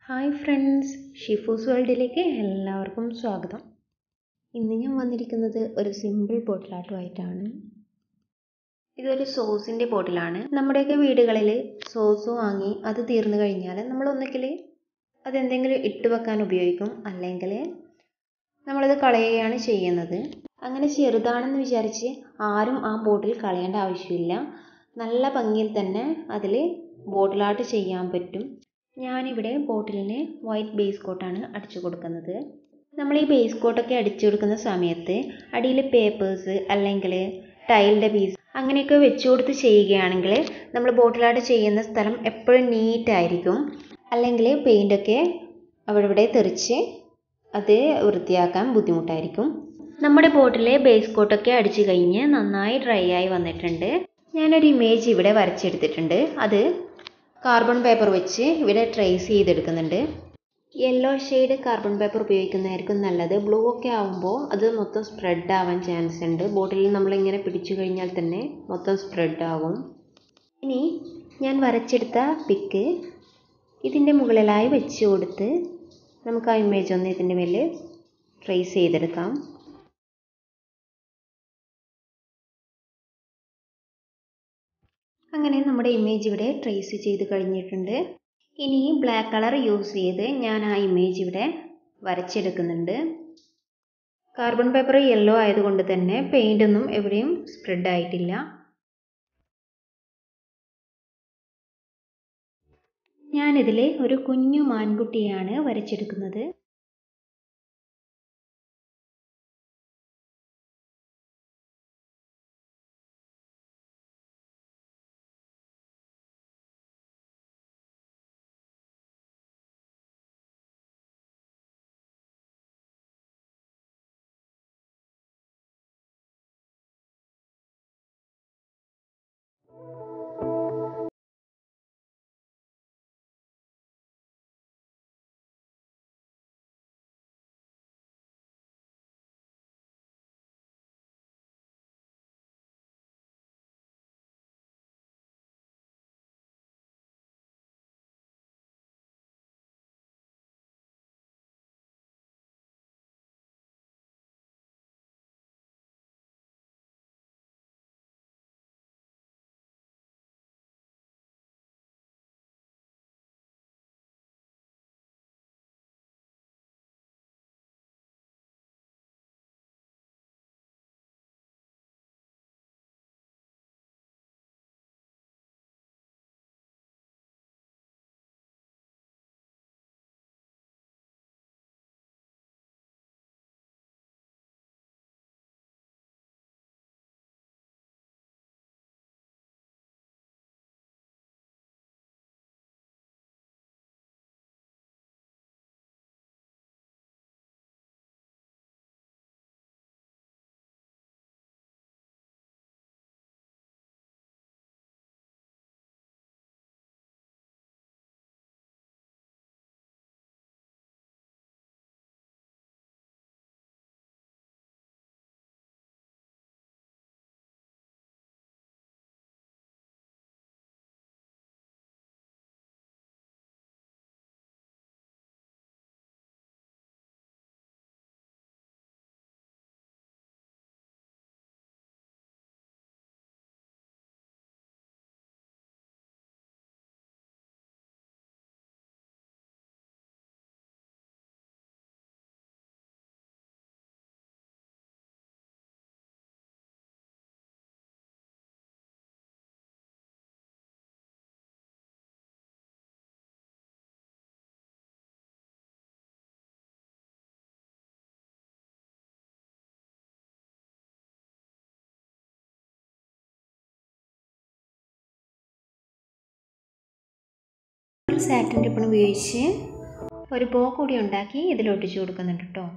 hi friends ഷിഫൂസ് വേൾഡിലേക്ക് എല്ലാവർക്കും സ്വാഗതം ഇന്ന് ഞാൻ വന്നിരിക്കുന്നത് ഒരു സിമ്പിൾ ബോട്ടിലാട്ടുമായിട്ടാണ് ഇതൊരു സോസിൻ്റെ ബോട്ടിലാണ് നമ്മുടെയൊക്കെ വീടുകളിൽ സോസ് വാങ്ങി അത് തീർന്നു കഴിഞ്ഞാൽ നമ്മൾ ഒന്നുകിൽ അതെന്തെങ്കിലും ഇട്ട് വെക്കാൻ ഉപയോഗിക്കും അല്ലെങ്കിൽ നമ്മളത് കളയുകയാണ് ചെയ്യുന്നത് അങ്ങനെ ചെറുതാണെന്ന് വിചാരിച്ച് ആരും ആ ബോട്ടിൽ കളയേണ്ട ആവശ്യമില്ല നല്ല ഭംഗിയിൽ തന്നെ അതിൽ ബോട്ടിലാട്ട് ചെയ്യാൻ പറ്റും ഞാനിവിടെ ബോട്ടിലിന് വൈറ്റ് ബേസ് കോട്ടാണ് അടിച്ചു കൊടുക്കുന്നത് നമ്മൾ ഈ ബേസ് കോട്ടൊക്കെ അടിച്ചു കൊടുക്കുന്ന സമയത്ത് അടിയിൽ പേപ്പേഴ്സ് അല്ലെങ്കിൽ ടൈലിൻ്റെ പീസ് അങ്ങനെയൊക്കെ വെച്ച് കൊടുത്ത് ചെയ്യുകയാണെങ്കിൽ നമ്മൾ ബോട്ടിലാട്ട് ചെയ്യുന്ന സ്ഥലം എപ്പോഴും നീറ്റായിരിക്കും അല്ലെങ്കിൽ പെയിൻ്റൊക്കെ അവിടെ ഇവിടെ തെറിച്ച് അത് വൃത്തിയാക്കാൻ ബുദ്ധിമുട്ടായിരിക്കും നമ്മുടെ ബോട്ടിലെ ബേസ് കോട്ടൊക്കെ അടിച്ചു കഴിഞ്ഞ് നന്നായി ഡ്രൈ ആയി വന്നിട്ടുണ്ട് ഞാനൊരു ഇമേജ് ഇവിടെ വരച്ചെടുത്തിട്ടുണ്ട് അത് കാർബൺ പേപ്പർ വെച്ച് ഇവിടെ ട്രേസ് ചെയ്തെടുക്കുന്നുണ്ട് യെല്ലോ ഷെയ്ഡ് കാർബൺ പേപ്പർ ഉപയോഗിക്കുന്നതായിരിക്കും നല്ലത് ബ്ലൂ ഒക്കെ ആകുമ്പോൾ അത് മൊത്തം സ്പ്രെഡ് ആവാൻ ചാൻസ് ഉണ്ട് ബോട്ടിൽ നമ്മളിങ്ങനെ പിടിച്ചു കഴിഞ്ഞാൽ തന്നെ മൊത്തം സ്പ്രെഡ് ആകും ഇനി ഞാൻ വരച്ചെടുത്ത പിക്ക് ഇതിൻ്റെ മുകളിലായി വെച്ച് കൊടുത്ത് നമുക്ക് ആ ഇമേജ് ഒന്ന് ഇതിൻ്റെ മേൽ ട്രേസ് ചെയ്തെടുക്കാം അങ്ങനെ നമ്മുടെ ഇമേജ് ഇവിടെ ട്രേസ് ചെയ്ത് കഴിഞ്ഞിട്ടുണ്ട് ഇനി ബ്ലാക്ക് കളർ യൂസ് ചെയ്ത് ഞാൻ ആ ഇമേജ് ഇവിടെ വരച്ചെടുക്കുന്നുണ്ട് കാർബൺ പേപ്പർ യെല്ലോ ആയതുകൊണ്ട് തന്നെ പെയിൻ്റ് ഒന്നും എവിടെയും സ്പ്രെഡ് ആയിട്ടില്ല ഞാനിതിൽ ഒരു കുഞ്ഞു മാൻകുട്ടിയാണ് വരച്ചെടുക്കുന്നത് ഒരു സാറ്റിൻ റിബൺ ഉപയോഗിച്ച് ഒരു ബോ കൂടി ഉണ്ടാക്കി ഇതിൽ ഒട്ടിച്ചു കൊടുക്കുന്നുണ്ട് കേട്ടോ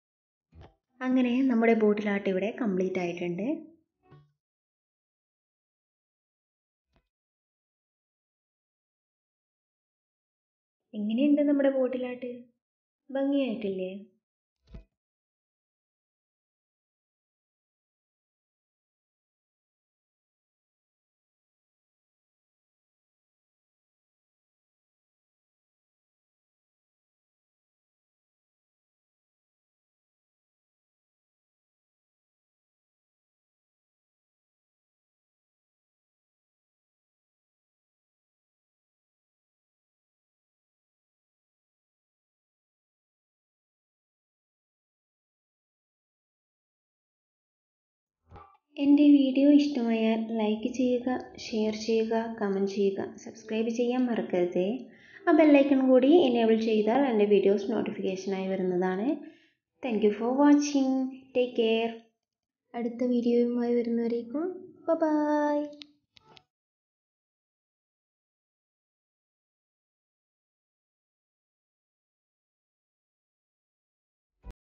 അങ്ങനെ നമ്മുടെ ബോട്ടിലാട്ട് ഇവിടെ കംപ്ലീറ്റ് ആയിട്ടുണ്ട് എങ്ങനെയുണ്ട് നമ്മുടെ ബോട്ടിലാട്ട് ഭംഗിയായിട്ടില്ലേ എൻ്റെ വീഡിയോ ഇഷ്ടമായാൽ ലൈക്ക് ചെയ്യുക ഷെയർ ചെയ്യുക കമൻറ്റ് ചെയ്യുക സബ്സ്ക്രൈബ് ചെയ്യാൻ മറക്കരുതേ ആ ബെല്ലൈക്കൺ കൂടി എനേബിൾ ചെയ്താൽ എൻ്റെ വീഡിയോസ് നോട്ടിഫിക്കേഷനായി വരുന്നതാണ് thank you for watching take care അടുത്ത വീഡിയോയുമായി വരുന്നവരേക്കും ബൈ